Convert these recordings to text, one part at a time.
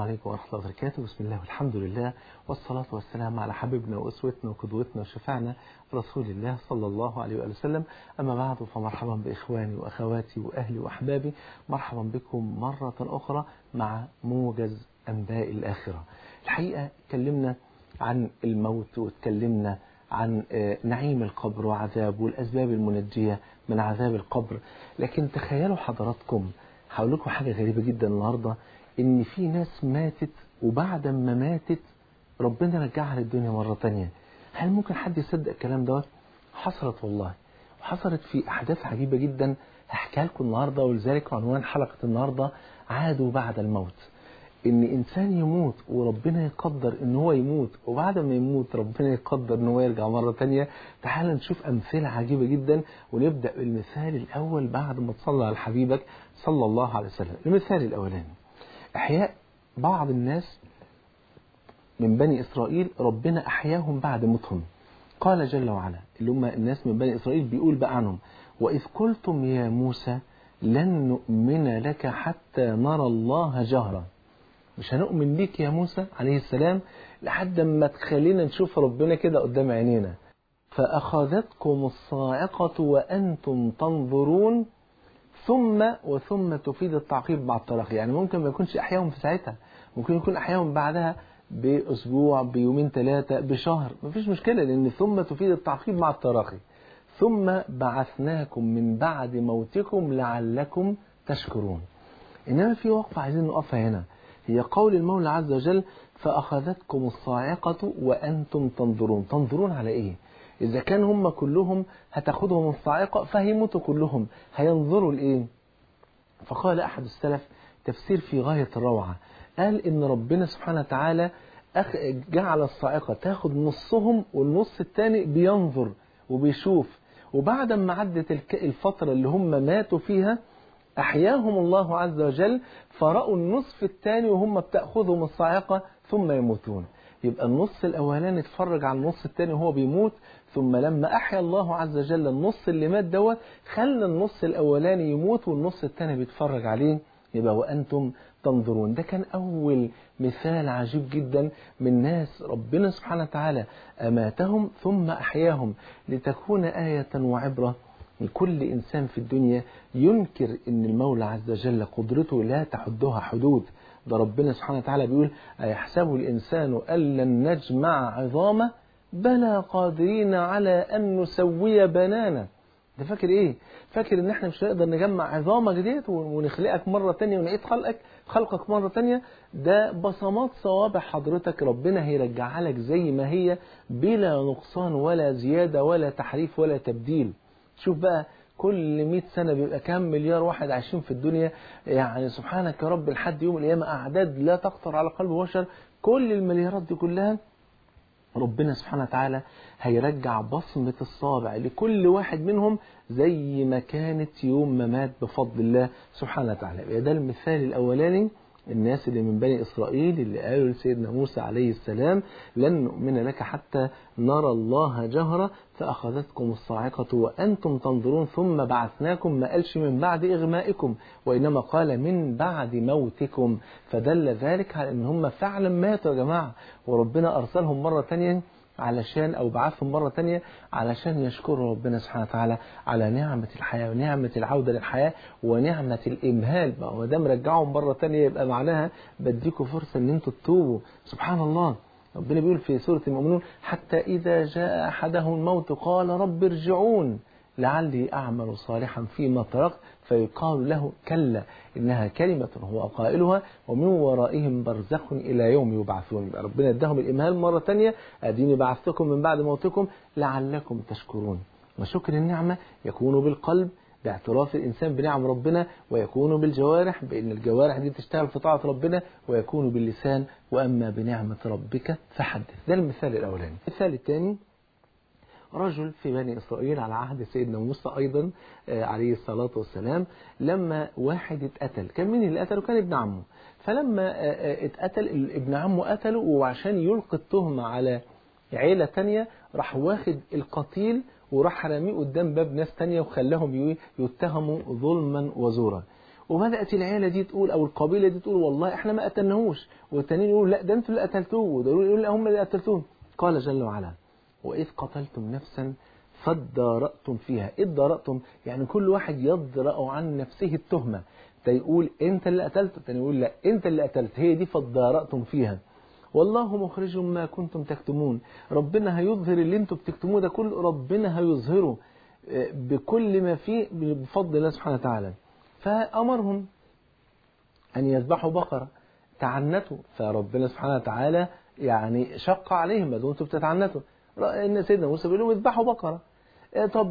عليكم ورحمة الله وبركاته بسم الله والحمد لله والصلاة والسلام على حبيبنا وأسوتنا وقدوتنا وشفعنا رسول الله صلى الله عليه وآله وسلم أما بعد فمرحبا بإخواني وأخواتي وأهلي وأحبابي مرحبا بكم مرة أخرى مع موجز أنباء الآخرة الحقيقة اتكلمنا عن الموت واتكلمنا عن نعيم القبر وعذابه والأسباب المنجية من عذاب القبر لكن تخيلوا حضراتكم هقول لكم حاجة غريبة جدا النهاردة ان في ناس ماتت وبعد ما ماتت ربنا رجعها للدنيا مرة تانية هل ممكن حد يصدق الكلام دوت حصلت والله وحصلت في احداث عجيبة جدا هحكيها لكم النهاردة ولذلك عنوان حلقة النهاردة عادوا بعد الموت ان انسان يموت وربنا يقدر ان هو يموت وبعد ما يموت ربنا يقدر ان هو يرجع مرة تانية تعال نشوف امثلة عجيبة جدا ونبدأ بالمثال الاول بعد ما تصلى على حبيبك صلى الله عليه وسلم المثال الاولاني احياء بعض الناس من بني اسرائيل ربنا احياهم بعد موتهم قال جل وعلا اللي هم الناس من بني اسرائيل بيقول بقى عنهم واذ قلتم يا موسى لن نؤمن لك حتى نرى الله جهرا مش هنؤمن بيك يا موسى عليه السلام لحد ما تخلينا نشوف ربنا كده قدام عينينا فأخذتكم الصاعقة وأنتم تنظرون ثم وثم تفيد التعقيب مع التراخي يعني ممكن ما يكونش أحياهم في ساعتها ممكن يكون أحياهم بعدها بأسبوع بيومين ثلاثة بشهر مفيش مشكلة لأن ثم تفيد التعقيب مع التراخي ثم بعثناكم من بعد موتكم لعلكم تشكرون إنما في وقفة عايزين نقفها هنا هي قول المولى عز وجل فأخذتكم الصاعقة وأنتم تنظرون تنظرون على إيه إذا كان هم كلهم هتاخدهم الصاعقة فهيموتوا كلهم هينظروا لإيه فقال أحد السلف تفسير في غاية الروعة قال إن ربنا سبحانه وتعالى جعل الصاعقة تاخد نصهم والنص الثاني بينظر وبيشوف وبعد ما عدت الفترة اللي هم ماتوا فيها أحياهم الله عز وجل فرأوا النصف الثاني وهم بتأخذهم الصاعقة ثم يموتون يبقى النص الأولاني اتفرج على النص الثاني وهو بيموت ثم لما أحيا الله عز وجل النص اللي مات دوت خلى النص الأولاني يموت والنص الثاني بيتفرج عليه يبقى وأنتم تنظرون ده كان أول مثال عجيب جدا من ناس ربنا سبحانه وتعالى أماتهم ثم أحياهم لتكون آية وعبرة لكل إنسان في الدنيا ينكر أن المولى عز وجل قدرته لا تحدها حدود ده ربنا سبحانه وتعالى بيقول أيحسب الإنسان أن لن نجمع عظامه بلى قادرين على أن نسوي بنانا ده فاكر ايه فاكر ان احنا مش هنقدر نجمع عظامك ديت ونخلقك مرة تانية ونعيد خلقك خلقك مرة تانية ده بصمات صوابع حضرتك ربنا هيرجعها لك زي ما هي بلا نقصان ولا زيادة ولا تحريف ولا تبديل شوف بقى كل 100 سنة بيبقى كام مليار واحد عايشين في الدنيا يعني سبحانك يا رب لحد يوم القيامة أعداد لا تخطر على قلب بشر كل المليارات دي كلها ربنا سبحانه وتعالى هيرجع بصمة الصابع لكل واحد منهم زي ما كانت يوم ما مات بفضل الله سبحانه وتعالى ده المثال الأولاني الناس اللي من بني إسرائيل اللي قالوا لسيدنا موسى عليه السلام لن نؤمن لك حتى نرى الله جهرة فأخذتكم الصاعقة وأنتم تنظرون ثم بعثناكم ما قالش من بعد إغمائكم وإنما قال من بعد موتكم فدل ذلك على أن هم فعلا ماتوا يا جماعة وربنا أرسلهم مرة تانية علشان أو بعثهم مرة تانية علشان يشكروا ربنا سبحانه وتعالى على نعمة الحياة ونعمة العودة للحياة ونعمة الإمهال بقى ودام رجعهم مرة تانية يبقى معناها بديكوا فرصة إن أنتوا تتوبوا سبحان الله ربنا بيقول في سورة المؤمنون حتى إذا جاء أحدهم الموت قال رب ارجعون لعلي أعمل صالحا فيما تركت فيقال له كلا إنها كلمة هو قائلها ومن ورائهم برزخ إلى يوم يبعثون يبقى ربنا اداهم الإمهال مرة تانية أديني بعثتكم من بعد موتكم لعلكم تشكرون وشكر النعمة يكون بالقلب باعتراف الإنسان بنعم ربنا ويكون بالجوارح بأن الجوارح دي تشتغل في طاعة ربنا ويكون باللسان وأما بنعمة ربك فحدث ده المثال الأولاني المثال الثاني رجل في بني إسرائيل على عهد سيدنا موسى أيضا عليه الصلاة والسلام لما واحد اتقتل كان مين اللي قتله كان ابن عمه فلما اتقتل ابن عمه قتله وعشان يلقي التهمة على عيلة تانية راح واخد القتيل وراح رميه قدام باب ناس تانية وخلاهم يتهموا ظلما وزورا وبدات العيله دي تقول او القبيله دي تقول والله احنا ما قتلناهوش والتانيين يقولوا لا ده انتوا اللي قتلتوه وده يقول لا هم اللي قتلتوه قال جل وعلا واذ قتلتم نفسا فادارأتم فيها إيه ادارأتم يعني كل واحد يدرأ عن نفسه التهمة ده يقول انت اللي قتلت التاني يقول لا انت اللي قتلت هي دي فادارأتم فيها والله مخرج ما كنتم تكتمون ربنا هيظهر اللي انتم بتكتموه ده كله ربنا هيظهره بكل ما فيه بفضل الله سبحانه وتعالى فأمرهم أن يذبحوا بقرة تعنتوا فربنا سبحانه وتعالى يعني شق عليهم ما دمتم بتتعنتوا ان سيدنا موسى بيقول لهم اذبحوا بقره طب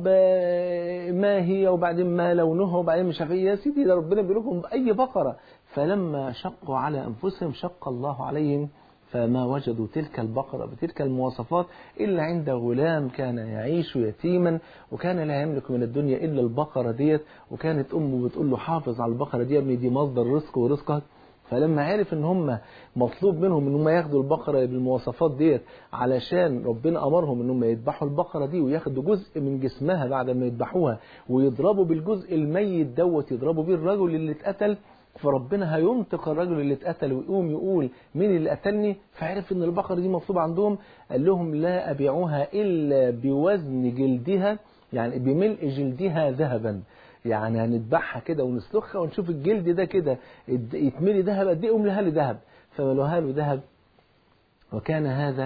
ما هي وبعدين ما لونها وبعدين مش عارف يا سيدي ده ربنا بيقول لكم اي بقره فلما شقوا على انفسهم شق الله عليهم فما وجدوا تلك البقرة بتلك المواصفات إلا عند غلام كان يعيش يتيما وكان لا يملك من الدنيا إلا البقرة ديت وكانت أمه بتقول له حافظ على البقرة دي يا ابني دي مصدر رزق ورزقك فلما عرف ان هم مطلوب منهم ان هم ياخدوا البقره بالمواصفات ديت علشان ربنا امرهم ان هم يذبحوا البقره دي وياخدوا جزء من جسمها بعد ما يذبحوها ويضربوا بالجزء الميت دوت يضربوا بيه الرجل اللي اتقتل فربنا هينطق الرجل اللي اتقتل ويقوم يقول مين اللي قتلني فعرف ان البقره دي مطلوبه عندهم قال لهم لا ابيعوها الا بوزن جلدها يعني بملء جلدها ذهبا يعني هنذبحها كده ونسلخها ونشوف الجلد ده كده يتملي ذهب قد ايه املها لي ذهب فملوها له ذهب وكان هذا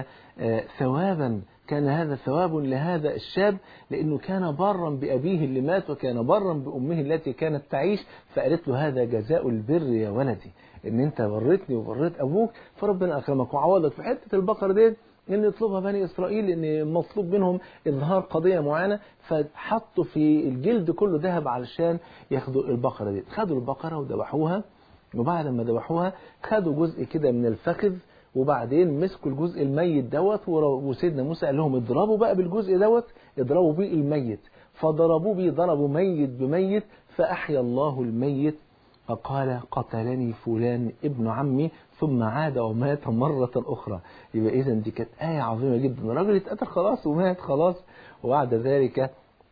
ثوابا كان هذا ثواب لهذا الشاب لأنه كان برا بأبيه اللي مات وكان برا بأمه التي كانت تعيش فقالت له هذا جزاء البر يا ولدي إن أنت بريتني وبريت أبوك فربنا أكرمك وعوضك في حتة البقرة دي ان يطلبها بني اسرائيل ان مطلوب منهم اظهار قضيه معينه فحطوا في الجلد كله ذهب علشان ياخدوا البقره دي خدوا البقره وذبحوها وبعد ما ذبحوها خدوا جزء كده من الفخذ وبعدين مسكوا الجزء الميت دوت وسيدنا موسى قال لهم اضربوا بقى بالجزء دوت اضربوا بيه الميت فضربوا بيه ضربوا ميت بميت فأحيا الله الميت فقال قتلني فلان ابن عمي ثم عاد ومات مرة أخرى يبقى إذا دي كانت آية عظيمة جدا الراجل اتقتل خلاص ومات خلاص وبعد ذلك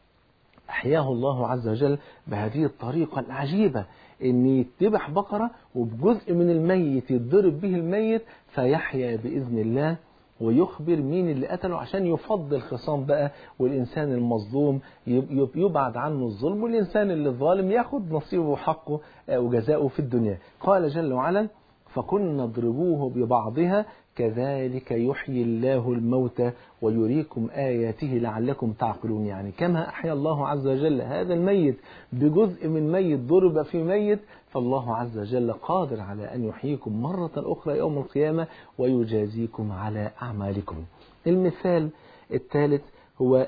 أحياه الله عز وجل بهذه الطريقة العجيبة ان يتذبح بقرة وبجزء من الميت يتضرب به الميت فيحيا بإذن الله ويخبر مين اللي قتله عشان يفضل خصام بقى والإنسان المظلوم يبعد عنه الظلم والإنسان اللي الظالم ياخد نصيبه وحقه وجزاؤه في الدنيا قال جل وعلا فكنا اضربوه ببعضها كذلك يحيي الله الموتى ويريكم آياته لعلكم تعقلون يعني كما أحيا الله عز وجل هذا الميت بجزء من ميت ضرب في ميت فالله عز وجل قادر على أن يحييكم مرة أخرى يوم القيامة ويجازيكم على أعمالكم المثال الثالث هو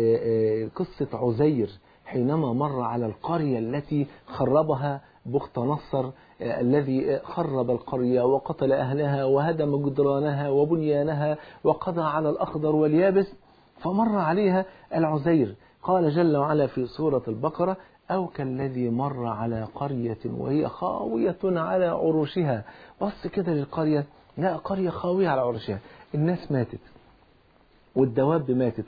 قصة عزير حينما مر على القرية التي خربها بخت نصر الذي خرب القرية وقتل أهلها وهدم جدرانها وبنيانها وقضى على الأخضر واليابس فمر عليها العزير قال جل وعلا في سورة البقرة أو كالذي مر على قرية وهي خاوية على عروشها بص كده للقرية لا قرية خاوية على عروشها الناس ماتت والدواب ماتت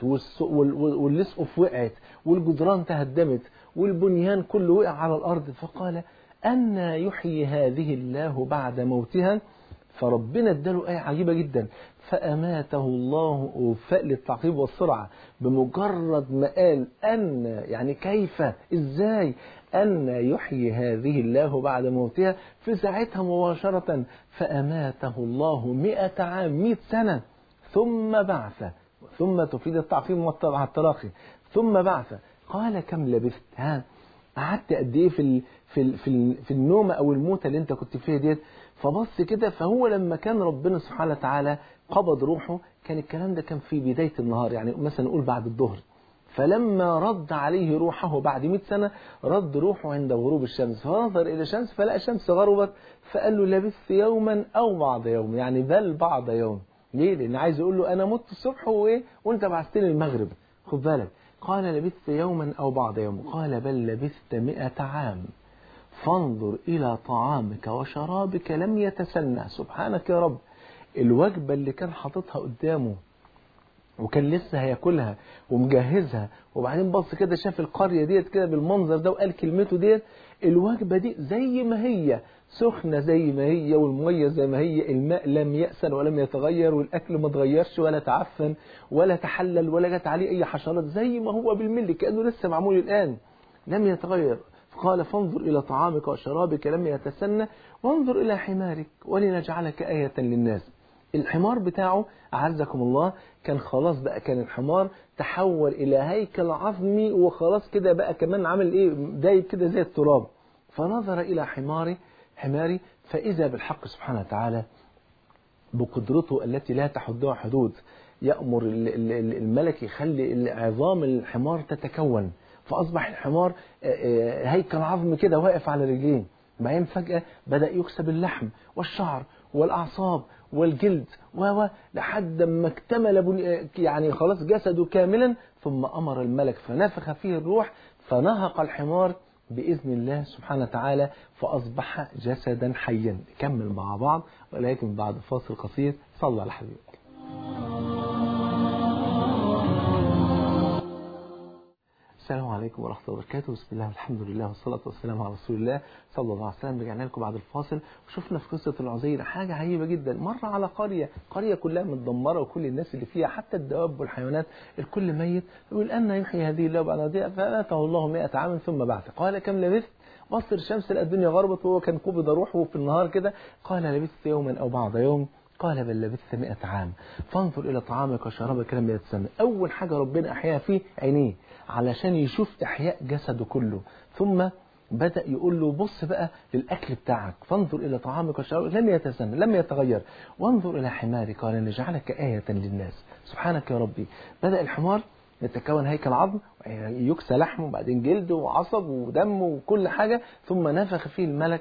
واللسقف وقعت والجدران تهدمت والبنيان كله وقع على الأرض فقال أن يحيي هذه الله بعد موتها فربنا اداله آية عجيبة جدا فأماته الله فأل التعقيب والسرعة بمجرد ما قال أن يعني كيف إزاي أن يحيي هذه الله بعد موتها في ساعتها مباشرة فأماته الله مئة عام مئة سنة ثم بعث ثم تفيد التعقيب مع التراخي ثم بعث قال كم لبثت ها قعدت قد ايه في ال في ال في, ال في النوم او الموتة اللي انت كنت فيها ديت فبص كده فهو لما كان ربنا سبحانه وتعالى قبض روحه كان الكلام ده كان في بداية النهار يعني مثلا نقول بعد الظهر فلما رد عليه روحه بعد 100 سنة رد روحه عند غروب الشمس فنظر إلى الشمس فلقى الشمس غربت فقال له لبثت يوما أو بعض يوم يعني بل بعض يوم ليه؟ لأن عايز يقول له أنا مت الصبح وإيه وأنت بعثتني المغرب خد بالك قال لبثت يوما أو بعض يوم قال بل لبثت مئة عام فانظر إلى طعامك وشرابك لم يتسنى سبحانك يا رب الوجبة اللي كان حاططها قدامه وكان لسه هياكلها ومجهزها وبعدين بص كده شاف القرية ديت كده بالمنظر ده وقال كلمته ديت الوجبة دي زي ما هي سخنة زي ما هي والمية زي ما هي الماء لم يأسن ولم يتغير والأكل ما تغيرش ولا تعفن ولا تحلل ولا جت عليه أي حشرات زي ما هو بالملي كأنه لسه معمول الآن لم يتغير قال فانظر إلى طعامك وشرابك لم يتسنى وانظر إلى حمارك ولنجعلك آية للناس الحمار بتاعه أعزكم الله كان خلاص بقى كان الحمار تحول إلى هيكل عظمي وخلاص كده بقى كمان عامل إيه دايب كده زي التراب فنظر إلى حماري حماري فإذا بالحق سبحانه وتعالى بقدرته التي لا تحدها حدود يأمر الملك يخلي عظام الحمار تتكون فأصبح الحمار هيكل عظمي كده واقف على رجلين بعدين فجأة بدأ يكسب اللحم والشعر والأعصاب والجلد و لحد ما اكتمل يعني خلاص جسده كاملا ثم أمر الملك فنفخ فيه الروح فنهق الحمار بإذن الله سبحانه وتعالى فأصبح جسدا حيا نكمل مع بعض ولكن بعد فاصل قصير صلى على حبيبك السلام عليكم ورحمة الله وبركاته بسم الله والحمد لله والصلاة والسلام على رسول الله صلى الله عليه وسلم رجعنا لكم بعد الفاصل وشفنا في قصة العزير حاجة عجيبة جدا مرة على قرية قرية كلها متدمرة وكل الناس اللي فيها حتى الدواب والحيوانات الكل ميت يقول أن يحيي هذه الله بعد هذه فأته الله 100 عام ثم بعث قال كم لبثت بصر الشمس الدنيا غربت وهو كان قبض روحه في النهار كده قال لبثت يوما أو بعض يوم قال بل لبثت مئة عام فانظر إلى طعامك وشرابك لم يتسنى أول حاجة ربنا أحياها فيه عينيه علشان يشوف إحياء جسده كله ثم بدأ يقول له بص بقى للأكل بتاعك فانظر إلى طعامك وشرابك لم يتسنى لم يتغير وانظر إلى حمارك ولنجعلك آية للناس سبحانك يا ربي بدأ الحمار يتكون هيكل عظم يكسى لحم وبعدين جلد وعصب ودم وكل حاجة ثم نفخ فيه الملك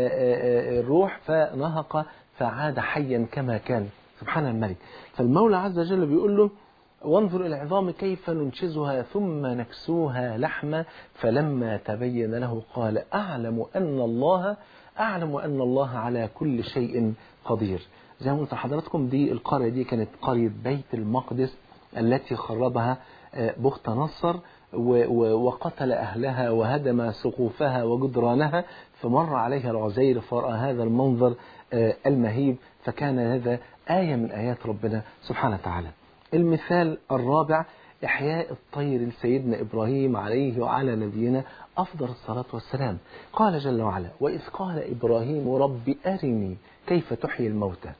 الروح فنهق فعاد حيا كما كان سبحان الملك فالمولى عز وجل بيقول له وانظر إلى العظام كيف ننشزها ثم نكسوها لحما فلما تبين له قال أعلم أن الله أعلم أن الله على كل شيء قدير زي ما قلت لحضراتكم دي القرية دي كانت قرية بيت المقدس التي خربها بخت نصر وقتل أهلها وهدم سقوفها وجدرانها فمر عليها العزير فرأى هذا المنظر المهيب فكان هذا آية من آيات ربنا سبحانه وتعالى المثال الرابع إحياء الطير لسيدنا إبراهيم عليه وعلى نبينا أفضل الصلاة والسلام قال جل وعلا وإذ قال إبراهيم رب أرني كيف تحيي الموتى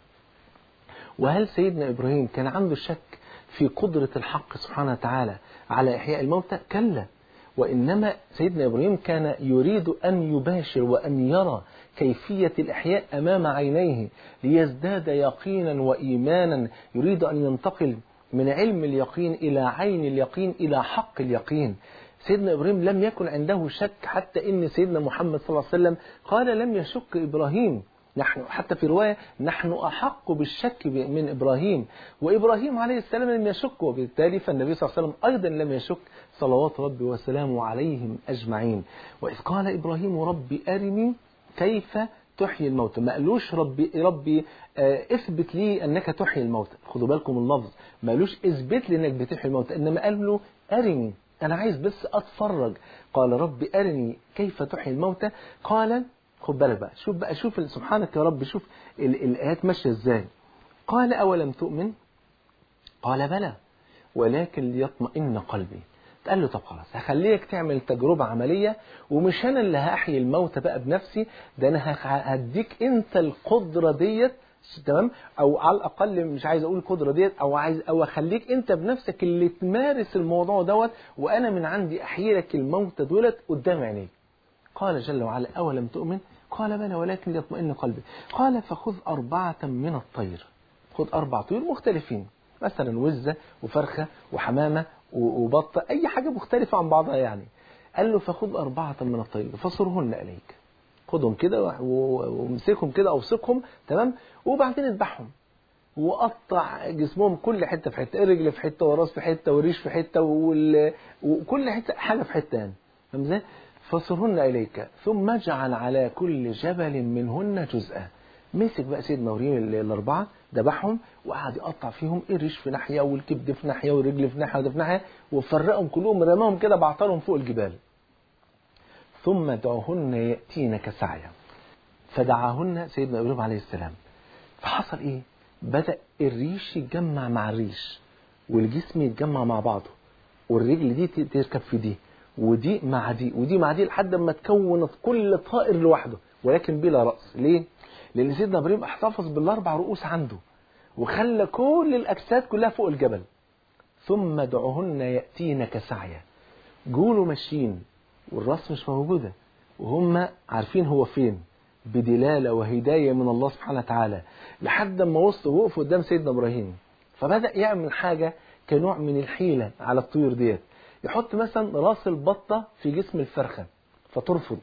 وهل سيدنا إبراهيم كان عنده شك في قدرة الحق سبحانه وتعالى على إحياء الموتى كلا وإنما سيدنا إبراهيم كان يريد أن يباشر وأن يرى كيفية الإحياء أمام عينيه ليزداد يقينا وإيمانا يريد أن ينتقل من علم اليقين إلى عين اليقين إلى حق اليقين سيدنا إبراهيم لم يكن عنده شك حتى إن سيدنا محمد صلى الله عليه وسلم قال لم يشك إبراهيم نحن حتى في رواية نحن أحق بالشك من إبراهيم وإبراهيم عليه السلام لم يشك وبالتالي فالنبي صلى الله عليه وسلم أيضا لم يشك صلوات ربي وسلامه عليهم أجمعين وإذ قال إبراهيم ربي أرني كيف تحيي الموتى ما قالوش ربي ربي اثبت لي انك تحيي الموتى خدوا بالكم اللفظ ما قالوش اثبت لي انك بتحيي الموتى انما قال له ارني انا عايز بس اتفرج قال ربي ارني كيف تحيي الموتى قال خد بالك بقى شوف بقى شوف سبحانك يا رب شوف الايات ماشيه ازاي قال اولم تؤمن قال بلى ولكن ليطمئن قلبي قال له طب خلاص هخليك تعمل تجربة عملية ومش أنا اللي هحيي الموتى بقى بنفسي ده أنا هديك أنت القدرة ديت تمام أو على الأقل مش عايز أقول القدرة ديت أو عايز أو أخليك أنت بنفسك اللي تمارس الموضوع دوت وأنا من عندي أحيي لك الموتى دولت قدام عينيك قال جل وعلا أولم تؤمن قال بلى ولكن ليطمئن قلبي قال فخذ أربعة من الطير خذ أربع طيور مختلفين مثلا وزة وفرخة وحمامة وبطة أي حاجة مختلفة عن بعضها يعني قال له فخذ أربعة من الطير فصرهن إليك خدهم كده وامسكهم كده أوثقهم تمام وبعدين اذبحهم وقطع جسمهم كل حتة في حتة الرجل في حتة والراس في حتة والريش في حتة وال... وكل حتة حاجة في حتة يعني فاهم ازاي؟ فصرهن إليك ثم اجعل على كل جبل منهن جزءا مسك بقى سيدنا ابراهيم الأربعة ذبحهم وقعد يقطع فيهم الريش في ناحيه والكبد في ناحيه والرجل في ناحيه وده في ناحيه وفرقهم كلهم رماهم كده بعطرهم فوق الجبال ثم دعوهن ياتينك سعيا فدعاهن سيدنا ابراهيم عليه السلام فحصل ايه بدا الريش يتجمع مع الريش والجسم يتجمع مع بعضه والرجل دي تركب في دي ودي مع دي ودي مع دي لحد ما تكون كل طائر لوحده ولكن بلا راس ليه لان سيدنا ابراهيم احتفظ بالاربع رؤوس عنده وخلى كل الاجساد كلها فوق الجبل ثم دعوهن ياتينك سعيا جولوا ماشيين والراس مش موجوده وهم عارفين هو فين بدلاله وهدايه من الله سبحانه وتعالى لحد ما وصلوا وقفوا قدام سيدنا ابراهيم فبدا يعمل حاجه كنوع من الحيله على الطيور ديت يحط مثلا راس البطه في جسم الفرخه فترفض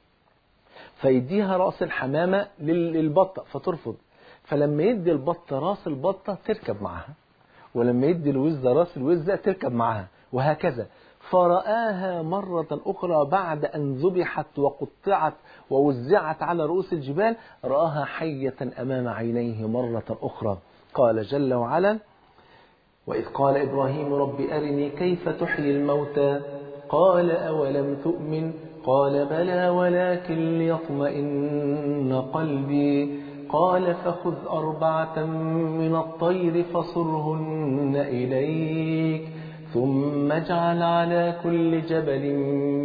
فيديها راس الحمامه للبطه فترفض فلما يدي البطه راس البطه تركب معها ولما يدي الوزه راس الوزه تركب معها وهكذا فرآها مرة أخرى بعد أن ذبحت وقطعت ووزعت على رؤوس الجبال رآها حية أمام عينيه مرة أخرى قال جل وعلا وإذ قال إبراهيم رب أرني كيف تحيي الموتى قال أولم تؤمن قال بلى ولكن ليطمئن قلبي قال فخذ أربعة من الطير فصرهن إليك ثم اجعل على كل جبل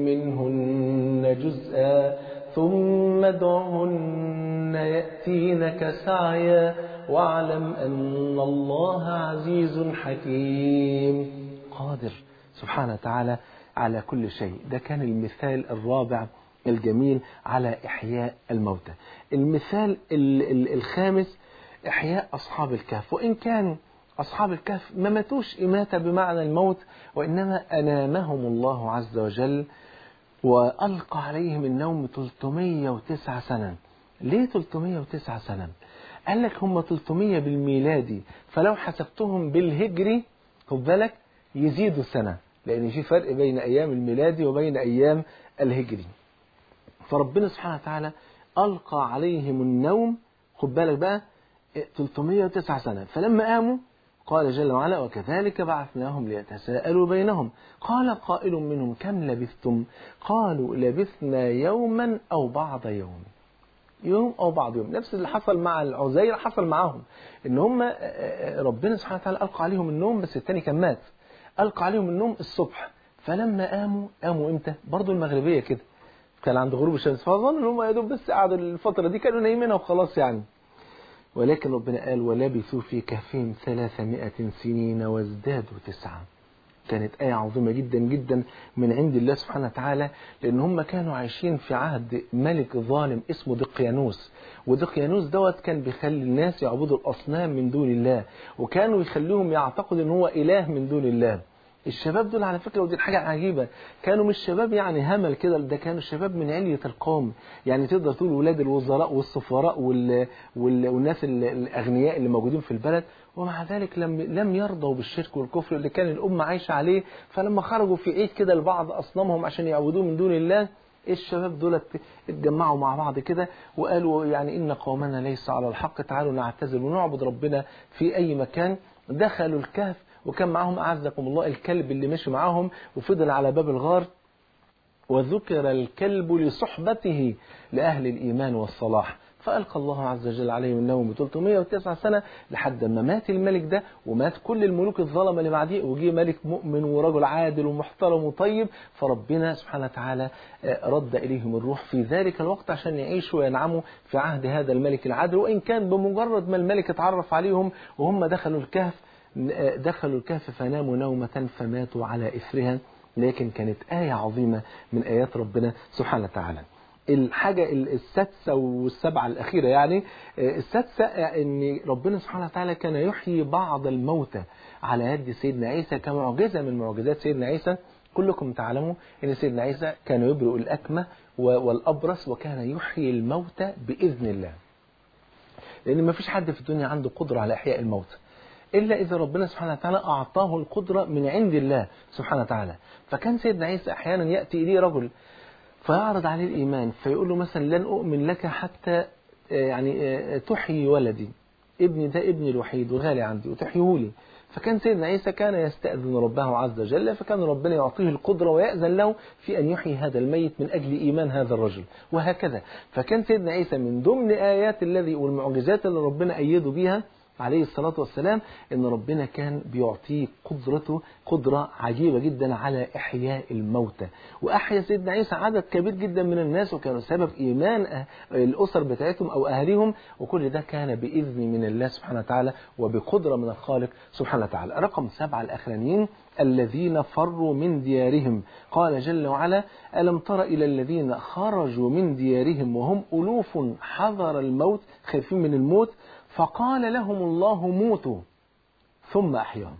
منهن جزءا ثم ادعهن يأتينك سعيا واعلم أن الله عزيز حكيم قادر سبحانه وتعالى على كل شيء ده كان المثال الرابع الجميل على إحياء الموتى المثال الخامس إحياء أصحاب الكهف وإن كان أصحاب الكهف ما ماتوش إماتة بمعنى الموت وإنما أنامهم الله عز وجل وألقى عليهم النوم 309 سنة ليه 309 سنة قال لك هم 300 بالميلادي فلو حسبتهم بالهجري خد بالك يزيدوا سنة لأن في فرق بين أيام الميلادي وبين أيام الهجري فربنا سبحانه وتعالى ألقى عليهم النوم خد بالك بقى 309 سنة فلما قاموا قال جل وعلا وكذلك بعثناهم ليتساءلوا بينهم قال قائل منهم كم لبثتم قالوا لبثنا يوما أو بعض يوم يوم أو بعض يوم نفس اللي حصل مع العزير حصل معهم إن هم ربنا سبحانه وتعالى ألقى عليهم النوم بس التاني كان مات ألقى عليهم النوم الصبح فلما قاموا قاموا إمتى برضو المغربية كده كان عند غروب الشمس فظن ان هم يا دوب بس قعدوا الفترة دي كانوا نايمينها وخلاص يعني ولكن ربنا قال ولبثوا في كهفهم ثلاثمائة سنين وازدادوا تسعة كانت آية عظيمة جدا جدا من عند الله سبحانه وتعالى لأن هم كانوا عايشين في عهد ملك ظالم اسمه دقيانوس ودقيانوس دوت كان بيخلي الناس يعبدوا الأصنام من دون الله وكانوا يخليهم يعتقدوا أن هو إله من دون الله الشباب دول على فكرة ودي حاجة عجيبة كانوا مش شباب يعني همل كده ده كانوا شباب من علية القوم يعني تقدر تقول ولاد الوزراء والسفراء وال... وال... والناس الأغنياء اللي موجودين في البلد ومع ذلك لم لم يرضوا بالشرك والكفر اللي كان الأمة عايشة عليه فلما خرجوا في عيد كده لبعض أصنامهم عشان يعبدوه من دون الله الشباب دول اتجمعوا مع بعض كده وقالوا يعني إن قومنا ليس على الحق تعالوا نعتزل ونعبد ربنا في أي مكان دخلوا الكهف وكان معاهم أعزكم الله الكلب اللي مشي معاهم وفضل على باب الغار وذكر الكلب لصحبته لأهل الإيمان والصلاح فألقى الله عز وجل عليهم النوم 309 سنة لحد ما مات الملك ده ومات كل الملوك الظلمة اللي بعديه وجي ملك مؤمن ورجل عادل ومحترم وطيب فربنا سبحانه وتعالى رد إليهم الروح في ذلك الوقت عشان يعيشوا وينعموا في عهد هذا الملك العادل وإن كان بمجرد ما الملك اتعرف عليهم وهم دخلوا الكهف دخلوا الكهف فناموا نومة فماتوا على إثرها لكن كانت آية عظيمة من آيات ربنا سبحانه وتعالى الحاجة السادسة والسبعة الأخيرة يعني السادسة أن ربنا سبحانه وتعالى كان يحيي بعض الموتى على يد سيدنا عيسى كمعجزة من معجزات سيدنا عيسى كلكم تعلموا أن سيدنا عيسى كان يبرئ الأكمة والأبرص وكان يحيي الموتى بإذن الله لأن ما فيش حد في الدنيا عنده قدرة على إحياء الموتى إلا إذا ربنا سبحانه وتعالى أعطاه القدرة من عند الله سبحانه وتعالى فكان سيدنا عيسى أحيانا يأتي إليه رجل فيعرض عليه الإيمان فيقول له مثلا لن أؤمن لك حتى يعني تحيي ولدي ابني ده ابني الوحيد وغالي عندي وتحيهولي فكان سيدنا عيسى كان يستأذن ربه عز وجل فكان ربنا يعطيه القدرة ويأذن له في أن يحيي هذا الميت من أجل إيمان هذا الرجل وهكذا فكان سيدنا عيسى من ضمن آيات الذي والمعجزات اللي ربنا أيده بها عليه الصلاة والسلام ان ربنا كان بيعطيه قدرته قدرة عجيبة جدا على إحياء الموتى وأحيا سيدنا عيسى عدد كبير جدا من الناس وكانوا سبب إيمان الأسر بتاعتهم أو أهلهم وكل ده كان بإذن من الله سبحانه وتعالى وبقدرة من الخالق سبحانه وتعالى رقم سبعة الأخرانيين الذين فروا من ديارهم قال جل وعلا ألم تر إلى الذين خرجوا من ديارهم وهم ألوف حذر الموت خايفين من الموت فقال لهم الله موتوا ثم أحياهم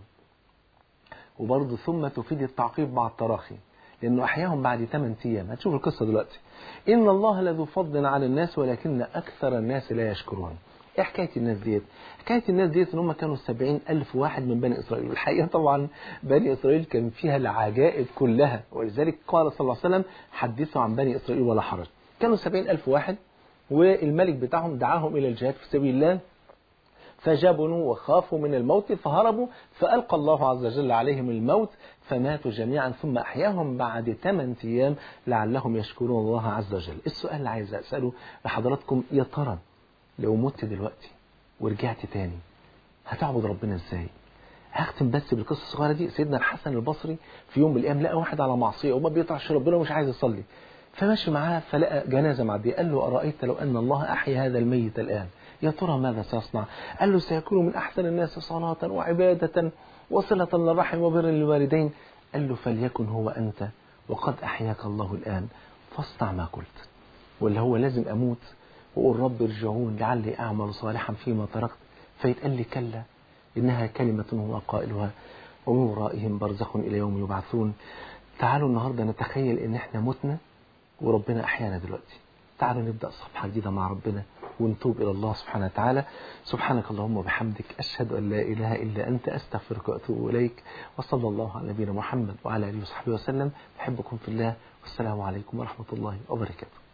وبرضه ثم تفيد التعقيب مع التراخي لأنه أحياهم بعد 8 أيام هتشوف القصة دلوقتي إن الله لذو فضل على الناس ولكن أكثر الناس لا يشكرون ايه حكايه الناس ديت؟ حكايه الناس ديت ان هم كانوا سبعين الف واحد من بني اسرائيل، والحقيقه طبعا بني اسرائيل كان فيها العجائب كلها، ولذلك قال صلى الله عليه وسلم حدثوا عن بني اسرائيل ولا حرج. كانوا سبعين الف واحد والملك بتاعهم دعاهم الى الجهاد في سبيل الله فجبنوا وخافوا من الموت فهربوا فألقى الله عز وجل عليهم الموت فماتوا جميعا ثم أحياهم بعد 8 أيام لعلهم يشكرون الله عز وجل السؤال اللي عايز أسأله لحضراتكم يا ترى لو مت دلوقتي ورجعت تاني هتعبد ربنا ازاي هختم بس بالقصه الصغيره دي سيدنا الحسن البصري في يوم من الايام لقى واحد على معصيه وما بيطعش ربنا ومش عايز يصلي فماشي معاه فلقى جنازه معديه قال له ارايت لو ان الله احيا هذا الميت الان يا ترى ماذا سيصنع قال له سيكون من أحسن الناس صلاة وعبادة وصلة للرحم وبر للوالدين قال له فليكن هو أنت وقد أحياك الله الآن فاصنع ما قلت واللي هو لازم أموت وأقول رب ارجعون لعلي أعمل صالحا فيما تركت فيتقال لي كلا إنها كلمة هو قائلها ومن ورائهم برزخ إلى يوم يبعثون تعالوا النهاردة نتخيل إن إحنا متنا وربنا أحيانا دلوقتي تعالوا نبدأ صفحة جديدة مع ربنا ونتوب إلى الله سبحانه وتعالى سبحانك اللهم وبحمدك أشهد أن لا إله إلا أنت أستغفرك وأتوب إليك وصلى الله على نبينا محمد وعلى آله وصحبه وسلم أحبكم في الله والسلام عليكم ورحمة الله وبركاته